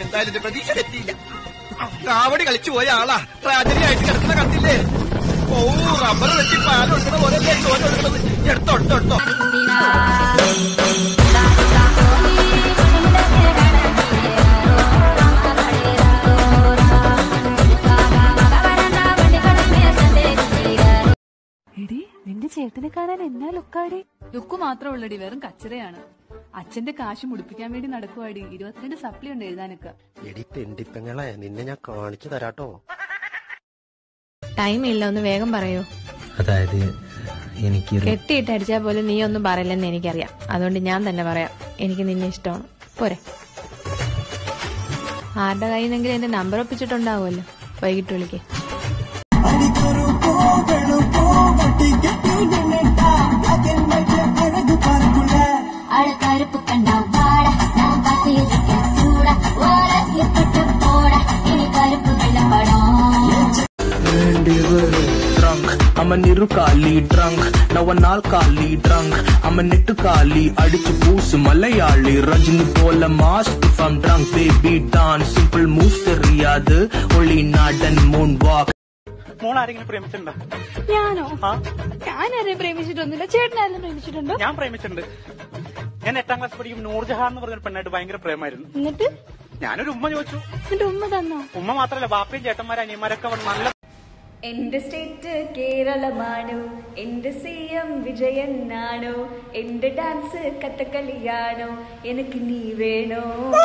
എന്തായാലും എന്റെ പ്രതീക്ഷ തെറ്റിയില്ല കാവടി കളിച്ചു പോയ ആളാ ട്രാജഡി ആയിട്ട് കിടക്കുന്ന കണ്ടില്ലേ ഓ റബ്ബർ വെച്ച് പാൽ കൊടുക്കുന്ന പോലെ ചോര കൊടുക്കുന്നത് എടുത്തോ എടുത്തോ എടുത്തോ എടി നിന്റെ ചേട്ടനെ കാണാൻ എന്നാ ലുക്കാടി ലുക്ക് മാത്രമേ ഉള്ളടി വെറും കച്ചറയാണ് അച്ഛന്റെ കാശ് മുടിപ്പിക്കാൻ വേണ്ടി നടക്കുവാടി ഇരുപത്തിരണ്ട് സപ്ലി ഉണ്ട് എഴുതാനൊക്കെ എടി തെണ്ടിപ്പെങ്ങളെ നിന്നെ ഞാൻ കാണിച്ചു തരാട്ടോ ടൈം ഇല്ല ഒന്ന് വേഗം പറയൂ അതായത് എനിക്കൊരു കെട്ടിയിട്ട് അടിച്ചാൽ പോലും നീ ഒന്നും പറയില്ലെന്ന് എനിക്കറിയാം അതുകൊണ്ട് ഞാൻ തന്നെ പറയാം എനിക്ക് നിന്നെ ഇഷ്ടമാണ് പോരെ ആരുടെ കയ്യിൽ നിന്നെങ്കിലും എന്റെ നമ്പർ ഒപ്പിച്ചിട്ടുണ്ടാവുമല്ലോ വൈകിട്ട് വിളിക്കേ അഴക്കറുപ്പ് കണ്ട വാട ഞാൻ കാത്തിരിക്കാൻ ചൂട ഓരപ്പട്ട് പോട ഇനി കറുപ്പ് വെള്ളപ്പടം drunk. I'm a നിറുകാലി drunk. നവനാൽ കാലി drunk. I'm a നെട്ടുകാലി അടിച്ചു പൂസ് മലയാളി രജനി പോലെ mass if I'm drunk baby dance simple moves தெரியாது ഒളി നാടൻ moon walk മോൾ ആരെങ്കിലും പ്രേമിച്ചിട്ടുണ്ടോ ഞാനോ ആ ഞാൻ ആരെയും പ്രേമിച്ചിട്ടൊന്നുമില്ല ചേട്ടനാരെങ്കിലും പ്രേമിച്ചിട്ടുണ്ടോ ഞാൻ പ്രേമിച്ചിട്ടുണ്ട് ഞാൻ എട്ടാം ക്ലാസ് പഠിക്കും നൂർജഹാൻ എന്ന് പറഞ്ഞൊരു പെണ്ണായിട്ട് ഭയങ്കര പ്രേമായിരുന്നു എന്നിട്ട് ഞാനൊരു ഉമ്മ ചോദിച്ചു എന്നിട്ട് ഉമ്മ തന്നോ ഉമ്മ മാത്രല്ല ബാപ്പയും ചേട്ടന്മാരും അനിയന്മാരൊക്കെ അവിടെ നല്ല എന്റെ സ്റ്റേറ്റ് കേരളമാണോ എന്റെ സി എം വിജയനാണോ എന്റെ ഡാൻസ് കഥകളിയാണോ എനിക്ക് നീ വേണോ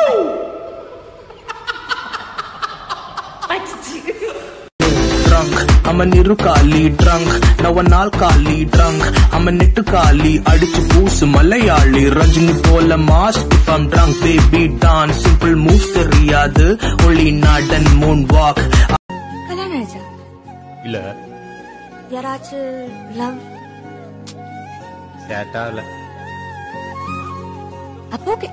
അച്ഛി. drunk. I'm a നിറുകാലി drunk. നവനാൽ കാലി drunk. I'm a നെട്ടുകാലി അടിച്ചു പൂസ് മലയാളി രജനി പോലെ mass if I'm drunk baby dance simple moves தெரியாது ഒളി നാടൻ moon walk കല്യാണം കഴിച്ചാ ഇല്ല യാരാച്ച് ലവ് ചേട്ടാവില്ല അപ്പൊ ഓക്കെ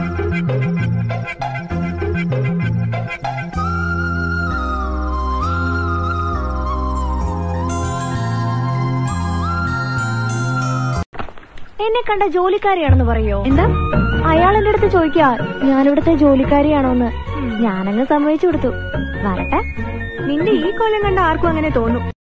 എന്നെ കണ്ട ജോലിക്കാരിയാണെന്ന് പറയോ എന്താ അയാൾ എന്റെ അടുത്ത് ചോദിക്കാ ഞാനിവിടുത്തെ ജോലിക്കാരിയാണോന്ന് ഞാനങ്ങ് സമ്മതിച്ചു കൊടുത്തു വരട്ടെ നിന്റെ ഈ കൊല്ലം കണ്ട ആർക്കും അങ്ങനെ തോന്നും